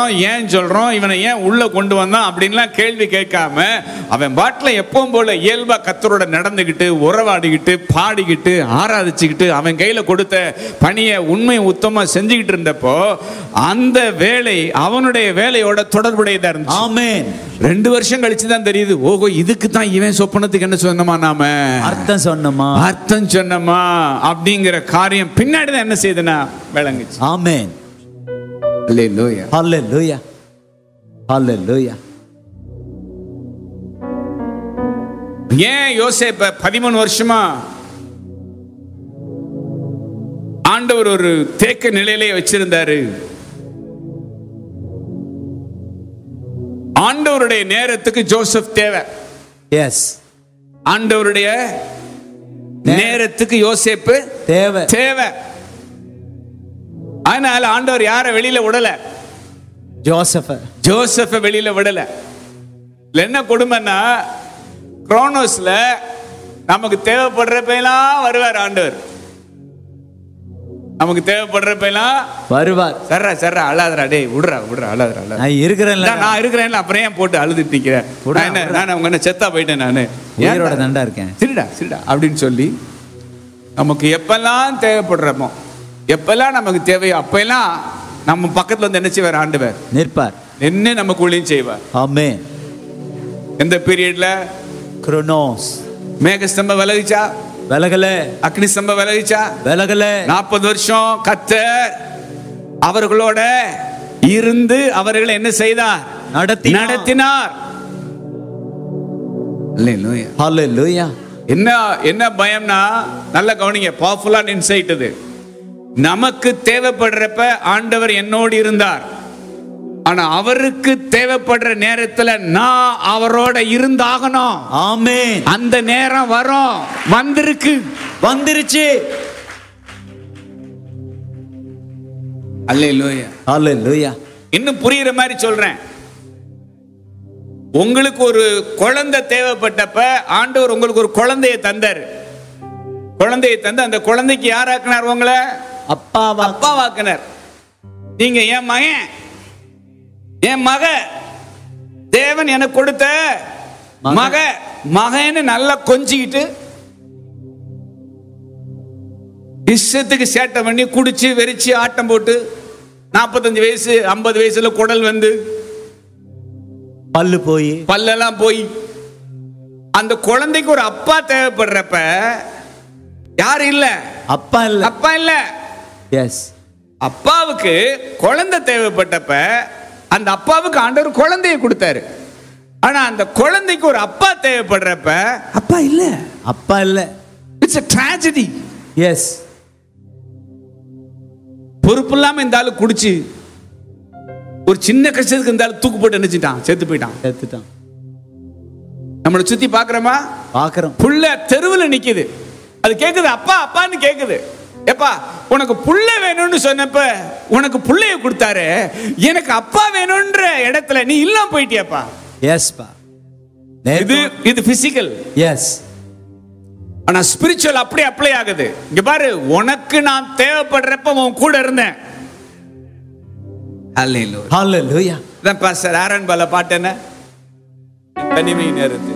சொல்றோம் ஏன் சொல்றோம் இவனை ஏன் உள்ள கொண்டு வந்தான் அப்படின்லாம் கேள்வி கேட்காம அவன் பாட்டில் எப்பவும் போல இயல்பா கத்தரோட நடந்துக்கிட்டு உறவாடிக்கிட்டு பாடிக்கிட்டு ஆராதிச்சுக்கிட்டு அவன் கையில கொடுத்த பணியை உண்மை உத்தமா செஞ்சுக்கிட்டு இருந்தப்போ அந்த வேலை அவனுடைய வேலையோட தொடர்புடையதா இருந்துச்சு ஆமென் ரெண்டு வருஷம் கழிச்சு தான் தெரியுது ஓஹோ இதுக்கு தான் இவன் சொப்பனத்துக்கு என்ன சொன்னமா நாம அர்த்தம் சொன்னமா அர்த்தம் சொன்னமா அப்படிங்கிற காரியம் பின்னாடி தான் என்ன செய்யுதுன்னா விளங்குச்சு ஆமென் அல்லேலூயா ஹalleluya ஹalleluya ஏன் யோசேப்ப பதிமூணு வருஷமா ஆண்டவர் ஒரு தேக்க நிலையிலே வச்சிருந்தாரு ஆண்டவருடைய நேரத்துக்கு ஜோசப் தேவை எஸ் ஆண்டவருடைய நேரத்துக்கு யோசேப்பு தேவை தேவை அதனால ஆண்டவர் யாரை வெளியில விடல ஜோசப் ஜோசப்ப வெளியில விடல இதுல என்ன கொடுமைன்னா குரோனோஸ்ல நமக்கு தேவைப்படுறப்பெல்லாம் வருவார் ஆண்டவர் நமக்கு தேவைப்படுறப்பெல்லாம் வருவார் சர்ரா சர்ரா அழாதரா டேய் விடுறா விடுறா அழாதரா அழாத நான் இருக்கிறேன்ல நான் இருக்கிறேன்ல அப்புறம் ஏன் போட்டு அழுதுட்டு நிக்கிறேன் விடுறா, நான் என்ன விடுறா. நான் உங்க என்ன செத்தா போயிட்டேன் நானு உயிரோட ஏன்டா? தண்டா இருக்கேன் சரிடா சரிடா அப்படின்னு சொல்லி நமக்கு எப்பெல்லாம் தேவைப்படுறோமோ எப்பெல்லாம் நமக்கு தேவையோ அப்பெல்லாம் நம்ம பக்கத்துல வந்து என்ன செய்வார் ஆண்டவர் நிற்பார் என்ன நமக்கு ஊழியம் செய்வார் ஆமென் எந்த பீரியட்ல குரோனோஸ் மேகஸ்தம்பம் விலகிச்சா விலகல அக்னி ஸ்தம்பம் விலகிச்சா விலகல நாற்பது வருஷம் கத்தர் அவர்களோட இருந்து அவர்களை என்ன செய்தார் நடத்தினார். நடத்தினார் அல்லேலூயா. ஹalleluya என்ன என்ன பயம்னா நல்ல கவனிங்க பவர்ஃபுல்லான இன்சைட் இது நமக்கு தேவைப்படுறப்ப ஆண்டவர் என்னோடு இருந்தார் ஆனா அவருக்கு தேவைப்படுற நேரத்துல நான் அவரோட இருந்தாகணும் ஆமென் அந்த நேரம் வரும் வந்திருக்கு வந்துருச்சு அல்லேலூயா ஹalleluya இன்னும் புரியுற மாதிரி சொல்றேன் உங்களுக்கு ஒரு குழந்தை தேவைப்பட்டப்ப ஆண்டவர் உங்களுக்கு ஒரு குழந்தையை தந்தார் குழந்தையை தந்து அந்த குழந்தைக்கு யாராக்குனார் உங்களை அப்பாவா அப்பா வாக்குனர் நீங்க என் மகன் என் மக தேவன் எனக்கு கொடுத்த மகன். மக மகன்னு நல்லா கொஞ்சிக்கிட்டு இஷ்டத்துக்கு சேட்டை பண்ணி குடிச்சு வெறிச்சு ஆட்டம் போட்டு நாற்பத்தஞ்சு வயசு ஐம்பது வயசுல குடல் வந்து பல்லு போய் பல்லெல்லாம் போய் அந்த குழந்தைக்கு ஒரு அப்பா தேவைப்படுறப்ப யாரும் இல்ல அப்பா இல்ல அப்பா இல்ல எஸ் அப்பாவுக்கு குழந்தை தேவைப்பட்டப்ப அந்த அப்பாவுக்கு ஆண்டவர் குழந்தையை கொடுத்தாரு ஆனா அந்த குழந்தைக்கு ஒரு அப்பா தேவைப்படுறப்ப அப்பா இல்ல அப்பா இல்ல இட்ஸ் a tragedy எஸ் பொறுப்பு இல்லாம இந்த ஆளு குடிச்சு ஒரு சின்ன கஷ்டத்துக்கு இந்த ஆளு தூக்கு போட்டு நினைச்சிட்டான் செத்து போயிட்டான் செத்துட்டான் நம்மளை சுத்தி பாக்குறோமா பாக்குறோம் புள்ள தெருவுல நிக்குது அது கேக்குது அப்பா அப்பான்னு கேக்குது எப்பா உனக்கு புள்ள வேணும்னு சொன்னப்ப உனக்கு புள்ளைய கொடுத்தாரு எனக்கு அப்பா வேணும்ன்ற இடத்துல நீ இல்லாம போயிட்டியப்பா எஸ் பா இது இது பிசிக்கல் எஸ் ஆனா ஸ்பிரிச்சுவல் அப்படி அப்ளை ஆகுது இங்க பாரு உனக்கு நான் தேவைப்படுறப்ப உன் கூட இருந்தேன் Hallelujah. ஹalleluya இதான் பாஸ்டர் ஆரன் பால பாட்டு என்ன தனிமை நேரத்து